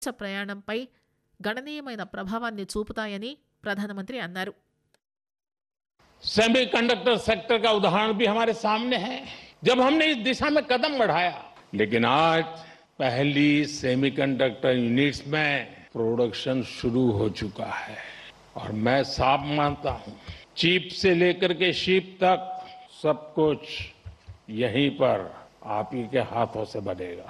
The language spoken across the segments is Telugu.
దేశ ప్రయాణంపై గణనీయమైన ప్రభావాన్ని చూపుతాయని ప్రధానమంత్రి అన్నారు सेमीकंडक्टर सेक्टर का उदाहरण भी हमारे सामने है जब हमने इस दिशा में कदम बढ़ाया लेकिन आज पहली सेमीकंडक्टर यूनिट्स में प्रोडक्शन शुरू हो चुका है और मैं साफ मानता हूं चिप से लेकर के शिप तक सब कुछ यहीं पर आप ही के हाथों से बनेगा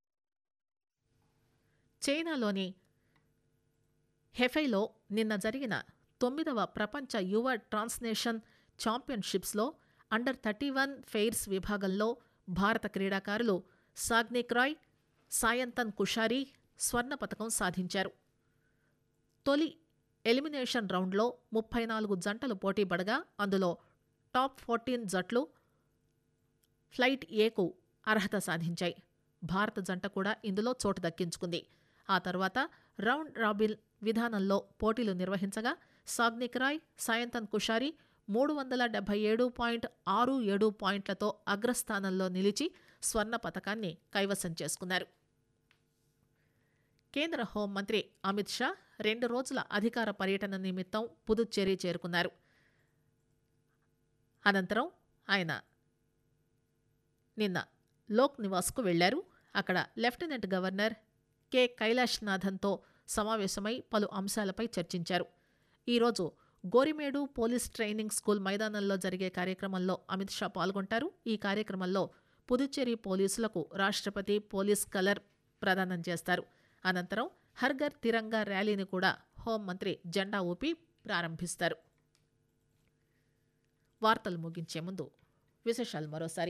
చైనాలోని హెఫైలో నిన్న జరిగిన తొమ్మిదవ ప్రపంచ యువ ట్రాన్స్నేషన్ ఛాంపియన్షిప్స్లో అండర్ థర్టీ వన్ ఫెయిర్స్ విభాగంలో భారత క్రీడాకారులు సాగ్నిక్ రాయ్ సాయంతన్ కుషారి స్వర్ణ పతకం సాధించారు తొలి ఎలిమినేషన్ రౌండ్లో ముప్పై నాలుగు జంటలు పోటీపడగా అందులో టాప్ ఫోర్టీన్ జట్లు ఫ్లైట్ ఏకు అర్హత సాధించాయి భారత జంట కూడా ఇందులో చోటు దక్కించుకుంది ఆ తర్వాత రౌండ్ రాబిన్ విధానంలో పోటీలు నిర్వహించగా సాగ్నిక్ రాయ్ సాయంతన్ కుషారి మూడు వందల డెబ్బై ఏడు పాయింట్ ఆరు ఏడు పాయింట్లతో అగ్రస్థానంలో నిలిచి స్వర్ణ పతకాన్ని కైవసం చేసుకున్నారు కేంద్ర హోంమంత్రి అమిత్ షా రెండు రోజుల అధికార పర్యటన నిమిత్తం పుదుచ్చేరి చేరుకున్నారు అనంతరం ఆయన నిన్న లోక్ నివాస్కు వెళ్లారు అక్కడ లెఫ్టినెంట్ గవర్నర్ కె కైలాష్నాథన్తో సమావేశమై పలు అంశాలపై చర్చించారు ఈరోజు గోరిమేడు పోలీస్ ట్రైనింగ్ స్కూల్ మైదానంలో జరిగే కార్యక్రమంలో అమిత్ షా పాల్గొంటారు ఈ కార్యక్రమంలో పుదుచ్చేరి పోలీసులకు రాష్ట్రపతి పోలీస్ కలర్ ప్రదానం చేస్తారు అనంతరం హర్ఘర్ తిరంగా ర్యాలీని కూడా హోంమంత్రి జెండా ఊపి ప్రారంభిస్తారు వార్తలు ముగించే ముందు విశేషాలు మరోసారి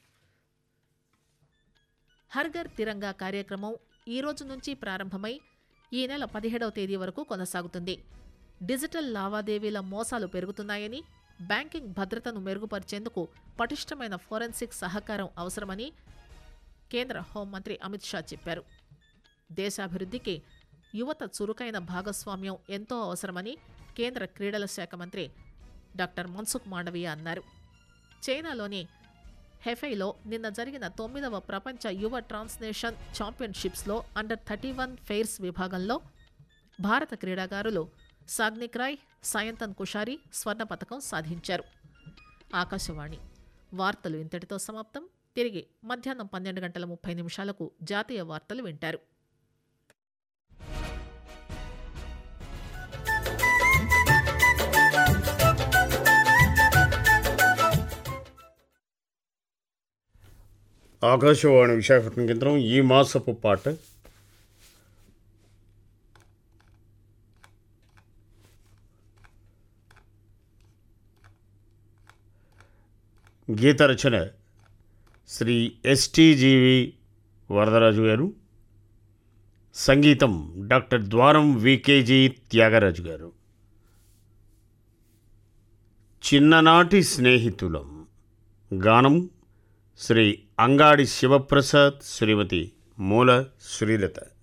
హర్ఘర్ తిరంగా కార్యక్రమం ఈ రోజు నుంచి ప్రారంభమై ఈ నెల పదిహేడవ తేదీ వరకు కొనసాగుతుంది డిజిటల్ లావాదేవీల మోసాలు పెరుగుతున్నాయని బ్యాంకింగ్ భద్రతను మెరుగుపరిచేందుకు పటిష్టమైన ఫోరెన్సిక్ సహకారం అవసరమని కేంద్ర హోంమంత్రి అమిత్ షా చెప్పారు దేశాభివృద్ధికి యువత చురుకైన భాగస్వామ్యం ఎంతో అవసరమని కేంద్ర క్రీడల శాఖ మంత్రి డాక్టర్ మన్సుఖ్ మాండవీయ అన్నారు చైనాలోని హెఫైలో నిన్న జరిగిన తొమ్మిదవ ప్రపంచ యువ ట్రాన్స్నేషన్ ఛాంపియన్షిప్స్లో అండర్ థర్టీ వన్ ఫెయిర్స్ విభాగంలో భారత క్రీడాకారులు సాగ్నిక్ రాయ్ సాయంతన్ కుషారి స్వర్ణ పతకం సాధించారు ఆకాశవాణి వార్తలు ఇంతటితో సమాప్తం తిరిగి మధ్యాహ్నం పన్నెండు గంటల ముప్పై నిమిషాలకు జాతీయ వార్తలు వింటారు ఆకాశవాణి విశాఖపట్నం కేంద్రం ఈ మాసపు పాట గీత రచన శ్రీ ఎస్టీజీవి వరదరాజు గారు సంగీతం డాక్టర్ ద్వారం వికేజీ త్యాగరాజు గారు చిన్ననాటి స్నేహితులం గానం శ్రీ అంగాడి శివప్రసాద్ శ్రీమతి మూల శ్రీలత